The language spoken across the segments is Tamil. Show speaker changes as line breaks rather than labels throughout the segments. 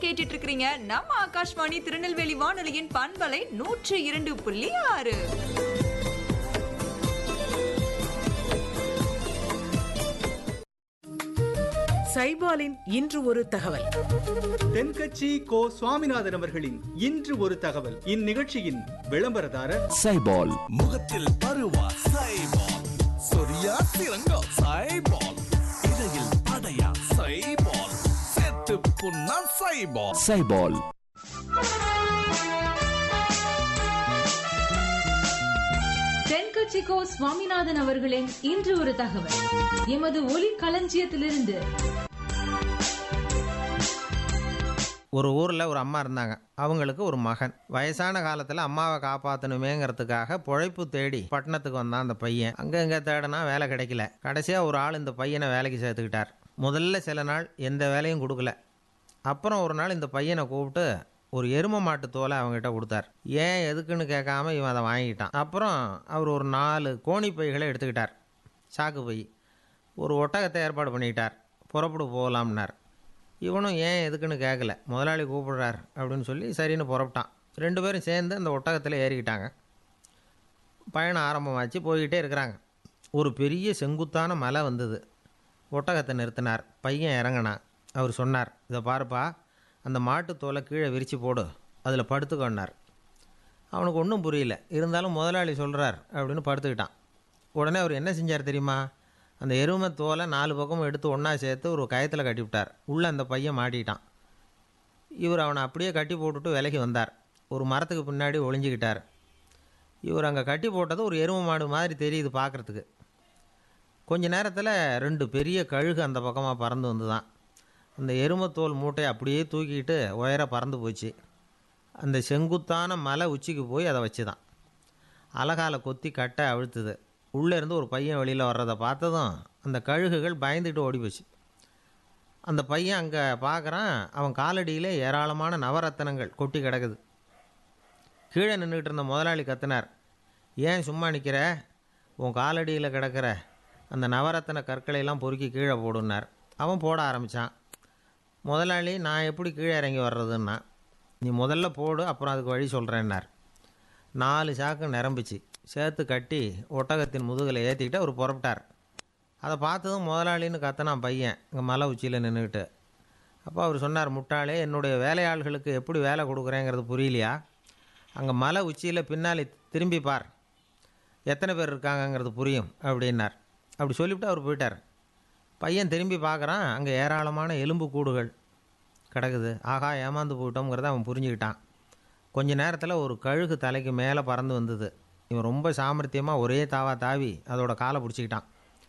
கேட்டுட்டு இருக்கிறீங்க நம்ம ஆகாஷ்வாணி திருநெல்வேலி வானொலியின் பண்பலை நூற்று இரண்டு புள்ளி ஆறு
சைபாலின் இன்று ஒரு தகவல்
தென்கட்சி கோ சுவாமிநாதன் அவர்களின் இன்று ஒரு தகவல் இந்நிகழ்ச்சியின் விளம்பரதாரர்
சைபால்
முகத்தில் பருவா சைபால் சொரியா சிறங்கோ சைபால் இடையில் படையா சைபால் செத்து புண்ணா சைபால்
சைபால்
தென்கட்சிக்கோ சுவாமிநாதன் அவர்களின் இன்று ஒரு தகவல் எமது ஒலி களஞ்சியத்திலிருந்து
ஒரு ஊரில் ஒரு அம்மா இருந்தாங்க அவங்களுக்கு ஒரு மகன் வயசான காலத்தில் அம்மாவை காப்பாற்றணுமேங்கிறதுக்காக பொழைப்பு தேடி பட்டணத்துக்கு வந்தான் அந்த பையன் அங்கே இங்கே தேடினா வேலை கிடைக்கல கடைசியாக ஒரு ஆள் இந்த பையனை வேலைக்கு சேர்த்துக்கிட்டார் முதல்ல சில நாள் எந்த வேலையும் கொடுக்கல அப்புறம் ஒரு நாள் இந்த பையனை கூப்பிட்டு ஒரு எரும மாட்டு தோலை அவங்ககிட்ட கொடுத்தார் ஏன் எதுக்குன்னு கேட்காம இவன் அதை வாங்கிட்டான் அப்புறம் அவர் ஒரு நாலு கோணி பைகளை எடுத்துக்கிட்டார் சாக்கு பை ஒரு ஒட்டகத்தை ஏற்பாடு பண்ணிக்கிட்டார் புறப்படு போகலாம்னார் இவனும் ஏன் எதுக்குன்னு கேட்கல முதலாளி கூப்பிடுறார் அப்படின்னு சொல்லி சரின்னு புறப்பட்டான் ரெண்டு பேரும் சேர்ந்து அந்த ஒட்டகத்தில் ஏறிக்கிட்டாங்க பயணம் ஆரம்பமாச்சு போய்கிட்டே இருக்கிறாங்க ஒரு பெரிய செங்குத்தான மலை வந்தது ஒட்டகத்தை நிறுத்தினார் பையன் இறங்கினான் அவர் சொன்னார் இதை பாருப்பா அந்த மாட்டுத் தோலை கீழே விரித்து போடு அதில் படுத்துக்கொண்டார் அவனுக்கு ஒன்றும் புரியல இருந்தாலும் முதலாளி சொல்கிறார் அப்படின்னு படுத்துக்கிட்டான் உடனே அவர் என்ன செஞ்சார் தெரியுமா அந்த எருமை தோலை நாலு பக்கமும் எடுத்து ஒன்றா சேர்த்து ஒரு கயத்தில் கட்டிவிட்டார் உள்ளே அந்த பையன் மாட்டிட்டான் இவர் அவனை அப்படியே கட்டி போட்டுட்டு விலைக்கு வந்தார் ஒரு மரத்துக்கு பின்னாடி ஒளிஞ்சிக்கிட்டார் இவர் அங்கே கட்டி போட்டது ஒரு எருமை மாடு மாதிரி தெரியுது பார்க்குறதுக்கு கொஞ்ச நேரத்தில் ரெண்டு பெரிய கழுகு அந்த பக்கமாக பறந்து வந்து தான் அந்த எருமைத்தோல் மூட்டையை அப்படியே தூக்கிட்டு உயர பறந்து போச்சு அந்த செங்குத்தான மலை உச்சிக்கு போய் அதை வச்சு தான் அலகால கொத்தி கட்டை அழுத்துது உள்ளே இருந்து ஒரு பையன் வெளியில் வர்றதை பார்த்ததும் அந்த கழுகுகள் பயந்துட்டு ஓடி போச்சு அந்த பையன் அங்கே பார்க்குறான் அவன் காலடியில் ஏராளமான நவரத்தனங்கள் கொட்டி கிடக்குது கீழே நின்றுக்கிட்டு இருந்த முதலாளி கத்தினார் ஏன் சும்மா நிற்கிற உன் காலடியில் கிடக்கிற அந்த நவரத்தன கற்களை எல்லாம் பொறுக்கி கீழே போடுனார் அவன் போட ஆரம்பித்தான் முதலாளி நான் எப்படி கீழே இறங்கி வர்றதுன்னா நீ முதல்ல போடு அப்புறம் அதுக்கு வழி சொல்கிறேன்னார் நாலு சாக்கு நிரம்பிச்சு சேர்த்து கட்டி ஒட்டகத்தின் முதுகில் ஏற்றிக்கிட்டு அவர் புறப்பட்டார் அதை பார்த்ததும் முதலாளின்னு கத்தனான் பையன் இங்கே மலை உச்சியில் நின்றுக்கிட்டு அப்போ அவர் சொன்னார் முட்டாளே என்னுடைய வேலையாள்களுக்கு எப்படி வேலை கொடுக்குறேங்கிறது புரியலையா அங்கே மலை உச்சியில் பின்னாலே திரும்பி பார் எத்தனை பேர் இருக்காங்கங்கிறது புரியும் அப்படின்னார் அப்படி சொல்லிவிட்டு அவர் போயிட்டார் பையன் திரும்பி பார்க்குறான் அங்கே ஏராளமான எலும்பு கூடுகள் கிடக்குது ஆகா ஏமாந்து போயிட்டோங்கிறத அவன் புரிஞ்சுக்கிட்டான் கொஞ்ச நேரத்தில் ஒரு கழுகு தலைக்கு மேலே பறந்து வந்தது இவன் ரொம்ப சாமர்த்தியமாக ஒரே தாவா தாவி அதோட காலை பிடிச்சிக்கிட்டான்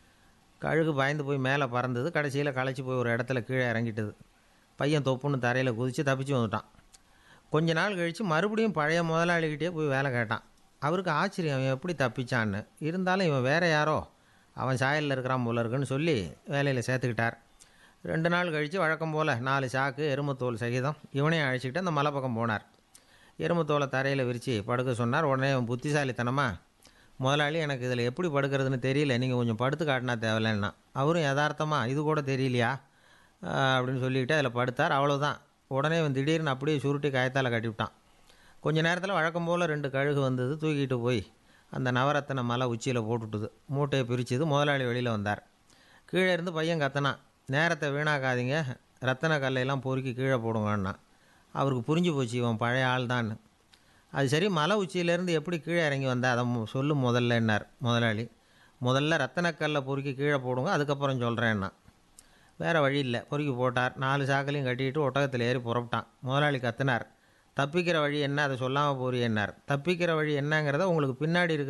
கழுகு பயந்து போய் மேலே பறந்தது கடைசியில் களைச்சி போய் ஒரு இடத்துல கீழே இறங்கிட்டது பையன் தொப்புன்னு தரையில் குதித்து தப்பிச்சு வந்துட்டான் கொஞ்ச நாள் கழித்து மறுபடியும் பழைய முதலாளிகிட்டே போய் வேலை கேட்டான் அவருக்கு ஆச்சரியம் அவன் எப்படி தப்பிச்சான்னு இருந்தாலும் இவன் வேற யாரோ அவன் சாயலில் இருக்கிறான் போல இருக்குன்னு சொல்லி வேலையில் சேர்த்துக்கிட்டார் ரெண்டு நாள் கழித்து வழக்கம் போல் நாலு சாக்கு எருமத்தோல் சகிதம் இவனையும் அழைச்சிக்கிட்டு அந்த மலை பக்கம் போனார் எருமத்தோலை தரையில் விரித்து படுக்க சொன்னார் உடனே அவன் புத்திசாலித்தனமாக முதலாளி எனக்கு இதில் எப்படி படுக்கிறதுன்னு தெரியல நீங்கள் கொஞ்சம் படுத்து காட்டினா தேவையில்லைன்னா அவரும் யதார்த்தமாக இது கூட தெரியலையா ஆஹ் அப்படின்னு சொல்லிக்கிட்டு அதில் படுத்தார் அவ்வளோதான் உடனே இவன் திடீர்னு அப்படியே சுருட்டி கயத்தால் கட்டிவிட்டான் கொஞ்ச நேரத்தில் வழக்கம் போல் ரெண்டு கழுகு வந்தது தூக்கிட்டு போய் அந்த நவரத்தன மலை உச்சியில் போட்டுட்டுது மூட்டையை பிரிச்சது முதலாளி வெளியில் வந்தார் கீழே இருந்து பையன் கத்தனான் நேரத்தை வீணாக்காதீங்க ரத்தன கல்லையெல்லாம் பொறுக்கி கீழே போடுங்கண்ணா அவருக்கு புரிஞ்சு போச்சு இவன் பழைய ஆள் தான் அது சரி மலை உச்சியிலேருந்து எப்படி கீழே இறங்கி வந்தா அதை மு- சொல்லு முதல்லன்னார் முதலாளி முதல்ல ரத்தனக்கல்லை பொறுக்கி கீழே போடுங்க அதுக்கப்புறம் சொல்கிறேன்னா வேறு வழி இல்லை பொறுக்கி போட்டார் நாலு சாக்களையும் கட்டிட்டு ஒட்டகத்தில் ஏறி புறப்பட்டான் முதலாளி கத்தினார் தப்பிக்கிற வழி என்ன அதை சொல்லாமல் போறியன்னார் தப்பிக்கிற வழி என்னங்கிறத உங்களுக்கு பின்னாடி இருக்கிற